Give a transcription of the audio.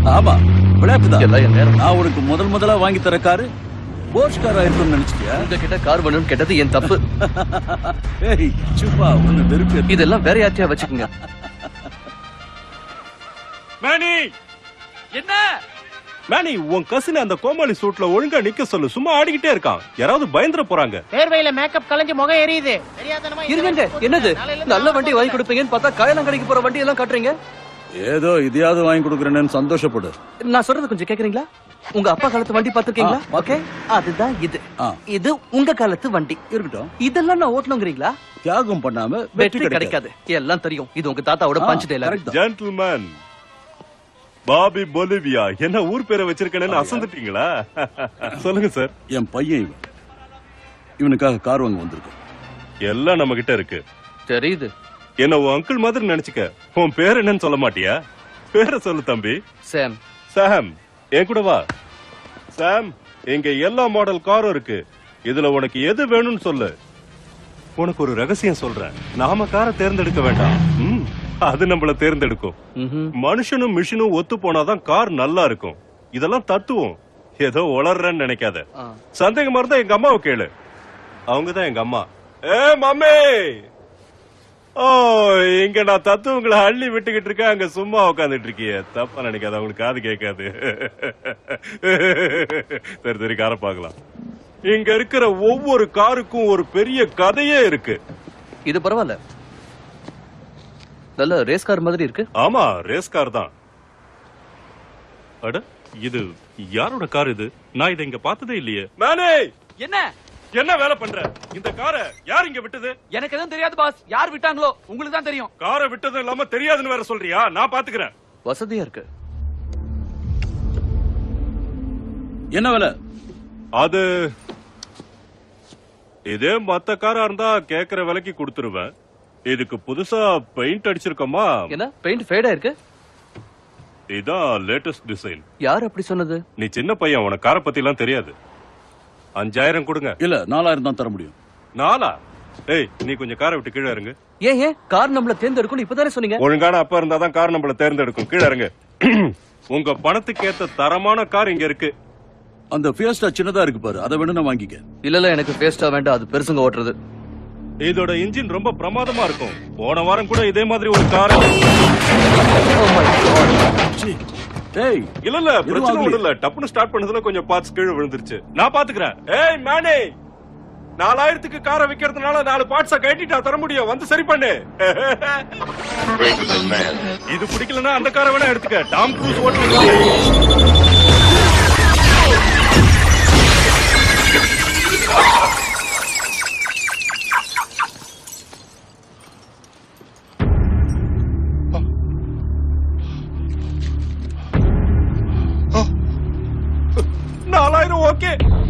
ஆமா விளையாட்டுதான் எல்லாம் என் நேரம் நான் உனக்கு முதல் முதலா வாங்கி தர காரு போர்ஸ் காரா இருக்கும்னு நினைச்சிட்டியா உங்ககிட்ட கார் வேணும்னு கேட்டது என் தப்பு ஏய் சுப்பா உன்னை வெறுப்பு இதெல்லாம் வேற யார்ட்டையா வச்சுக்கோங்க மேனி என்ன மேனி உன் கசின அந்த கோமாளி சூட்ல ஒழுங்கா நிக்க சொல்லு சும்மா ஆடிக்கிட்டே இருக்கான் யாராவது பயந்துட போறாங்க வேர்வையில மேக்கப் கலைஞ்சு முகம் எரியுது தெரியாதனமா இந்த இருங்க வயசுல என்னது நாளையில இருந்து நல்ல வண்டி வாங்கி கொடுப்பீங்கன்னு பார்த்தா காயலாங்கடைக்கு போற வண்டி எல்லாம் காட்டுறீங்க ஏதோ இதையாவது வாங்கி கொடுக்குறேன்னு சந்தோஷப்படு நான் சொல்றது கொஞ்சம் கேக்குறீங்களா உங்க அப்பா காலத்து வண்டி பாத்துருக்கீங்களா ஆ, ஓகே அதுதான் இது ஆ. இது உங்க காலத்து வண்டி இருக்கட்டும் இதெல்லாம் நான் ஓட்டணுங்கிறீங்களா தியாகம் பண்ணாம வெற்றி வெற்றி கிடைக்காது கிடைக்காது எல்லாம் தெரியும் இது உங்க தாத்தாவோட ஆ, பஞ்ச் டேலாக் correct தான். ஜென்டில்மேன் பாபி பொலிவியா என்ன ஊர் பேரை வச்சிருக்கேன்னு அசந்துட்டீங்களா சொல்லுங்க சார் என் பையன் இவன் இவனுக்காக கார் வாங்க வந்திருக்கோம் எல்லாம் நம்ம கிட்ட இருக்கு தெரியுது என்ன உன் அங்கிள் மாதிரி நினைச்சுக்க உன் பேர் என்னன்னு சொல்ல மாட்டியா பேரை சொல்லு தம்பி சாம் சாம் என் கூட வா சாம் இங்க எல்லா மாடல் காரும் இருக்கு இதுல உனக்கு எது வேணும்னு சொல்லு உனக்கு ஒரு ரகசியம் சொல்றேன் நாம காரை தேர்ந்தெடுக்க வேண்டாம் ம், அது நம்மள தேர்ந்தெடுக்கும் ம்ஹும். மனுஷனும் மிஷினும் ஒத்து போனாதான் கார் நல்லா இருக்கும் இதெல்லாம் தத்துவம் ஏதோ உளறன்னு நினைக்காத ஆ. சந்தேகமா இருந்தா எங்க அம்மாவை கேளு அவங்கதான் எங்க அம்மா ஏ மம்மி ஓ இங்க நான் தத்துவங்களை அள்ளி விட்டுக்கிட்டு இருக்கேன் அங்க சும்மா உட்காந்துட்டு இருக்கிய தப்பா நினைக்காத அவங்களுக்கு காது கேட்காது சரி சரி காரை பார்க்கலாம் இங்க இருக்கிற ஒவ்வொரு காருக்கும் ஒரு பெரிய கதையே இருக்கு இது பரவாயில்ல நல்ல ரேஸ் கார் மாதிரி இருக்கு ஆமா ரேஸ் கார் தான் அட இது யாரோட கார் இது நான் இதை இங்க பார்த்ததே இல்லையே மேனே என்ன என்ன வேலை பண்ற இந்த காரை யார் இங்க விட்டது எனக்கு எதுவும் தெரியாது பாஸ் யார் விட்டாங்களோ உங்களுக்கு தான் தெரியும் காரை விட்டதும் இல்லாம தெரியாதுன்னு வேற சொல்றியா நான் பாத்துக்கிறேன் வசதியா இருக்கு என்ன வேலை அது இதே மத்த காரா இருந்தா கேக்குற விலைக்கு கொடுத்துருவேன் இதுக்கு புதுசா பெயிண்ட் அடிச்சிருக்கோமா என்ன பெயிண்ட் ஃபேடா இருக்கு இதான் லேட்டஸ்ட் டிசைன் யார் அப்படி சொன்னது நீ சின்ன பையன் உனக்கு காரை பத்தி எல்லாம் தெரியாது அஞ்சாயிரம் கொடுங்க இல்ல நாலாயிரம் தான் தர முடியும் நாலா ஏய் நீ கொஞ்சம் காரை விட்டு கீழே இறங்கு ஏன் ஏன் கார் நம்மள தேர்ந்தெடுக்கணும் இப்பதானே சொன்னீங்க ஒழுங்கான அப்பா இருந்தாதான் கார் நம்மள தேர்ந்தெடுக்கும் கீழே இறங்கு உங்க பணத்துக்கு ஏத்த தரமான கார் இங்க இருக்கு அந்த ஃபியஸ்டா சின்னதா இருக்கு பாரு அதை வேணும்னா வாங்கிக்க இல்ல இல்ல எனக்கு பேஸ்டா வேண்டாம் அது பெருசுங்க ஓட்டுறது இதோட இன்ஜின் ரொம்ப பிரமாதமா இருக்கும் போன வாரம் கூட இதே மாதிரி ஒரு கார் Oh my God. சீ. ஏய் இல்ல இல்ல எதுவும் பிரச்சனை ஆகலையே. ஒண்ணும் இல்ல டப்புனு ஸ்டார்ட் பண்ணதுல கொஞ்சம் பார்ட்ஸ் கீழே விழுந்துருச்சு நான் பாத்துக்கிறேன் ஏய் மேனே நாலாயிரத்துக்கு காரை விக்கிறதுனால நாலு பார்ட்ஸ கட்டிட்டா தர முடியும் வந்து சரி பண்ணு இது பிடிக்கலன்னா அந்த காரை வேணா எடுத்துக்க டாம் க்ரூஸ் ஓட்டுறது நாலாயிரம் ஓகே